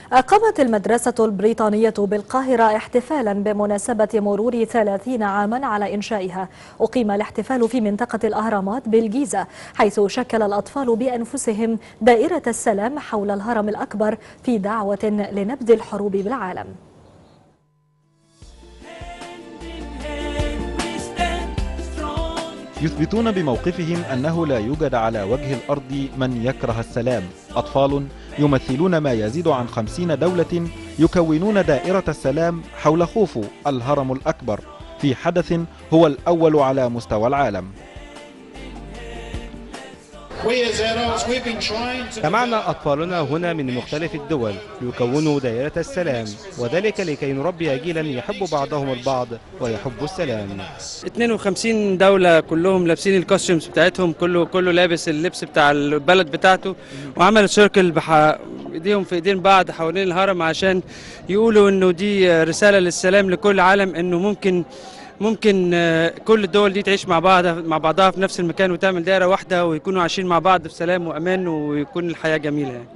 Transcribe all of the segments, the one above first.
أقامت المدرسة البريطانية بالقاهرة احتفالا بمناسبة مرور 30 عاما على إنشائها أقيم الاحتفال في منطقة الأهرامات بالجيزة حيث شكل الأطفال بأنفسهم دائرة السلام حول الهرم الأكبر في دعوة لنبذ الحروب بالعالم يثبتون بموقفهم أنه لا يوجد على وجه الأرض من يكره السلام أطفال يمثلون ما يزيد عن خمسين دولة يكونون دائرة السلام حول خوفو الهرم الأكبر في حدث هو الأول على مستوى العالم جمعنا أطفالنا هنا من مختلف الدول ليكونوا دائرة السلام وذلك لكي نربي جيلا يحب بعضهم البعض ويحب السلام 52 دولة كلهم لابسين الكوستيومز بتاعتهم كله كله لابس اللبس بتاع البلد بتاعته وعمل سيركل بح... ايديهم في ايدين بعض حوالين الهرم عشان يقولوا انه دي رسالة للسلام لكل عالم انه ممكن ممكن كل الدول دي تعيش مع بعض مع بعضها في نفس المكان وتعمل دائرة واحدة ويكونوا عايشين مع بعض في سلام وأمان ويكون الحياة جميلة يعني.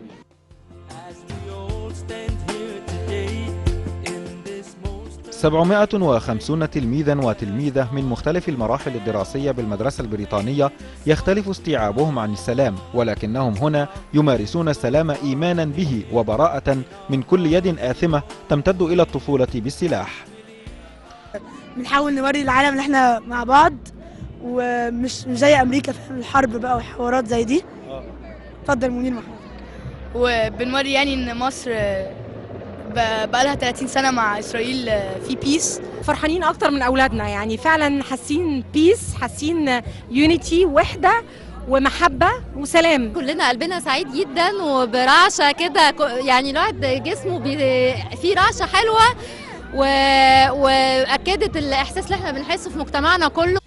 750 تلميذا وتلميذة من مختلف المراحل الدراسية بالمدرسة البريطانية يختلف استيعابهم عن السلام ولكنهم هنا يمارسون السلام إيمانا به وبراءة من كل يد آثمة تمتد إلى الطفولة بالسلاح بنحاول نوري العالم ان احنا مع بعض ومش مش زي امريكا في الحرب بقى وحوارات زي دي اتفضل منير محمد وبنوري يعني ان مصر بقى لها 30 سنه مع اسرائيل في بيس فرحانين اكتر من اولادنا يعني فعلا حاسين بيس حاسين يونيتي وحده ومحبه وسلام كلنا قلبنا سعيد جدا وبرعشه كده يعني الواحد جسمه فيه رعشه حلوه و... واكدت الاحساس اللي احنا بنحسه في مجتمعنا كله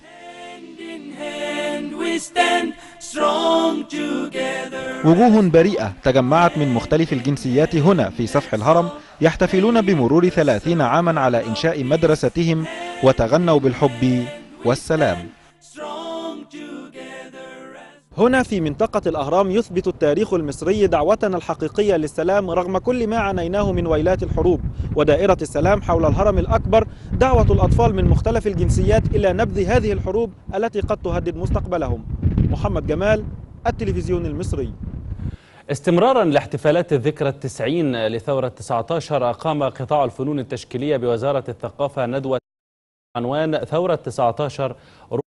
وجوه بريئة تجمعت من مختلف الجنسيات هنا في سفح الهرم يحتفلون بمرور ثلاثين عاما على إنشاء مدرستهم وتغنوا بالحب والسلام هنا في منطقة الأهرام يثبت التاريخ المصري دعوتنا الحقيقية للسلام رغم كل ما عانيناه من ويلات الحروب ودائرة السلام حول الهرم الأكبر دعوة الأطفال من مختلف الجنسيات إلى نبذ هذه الحروب التي قد تهدد مستقبلهم محمد جمال التلفزيون المصري استمرارا لاحتفالات الذكرى التسعين لثورة 19 أقام قطاع الفنون التشكيلية بوزارة الثقافة ندوة عنوان ثورة 19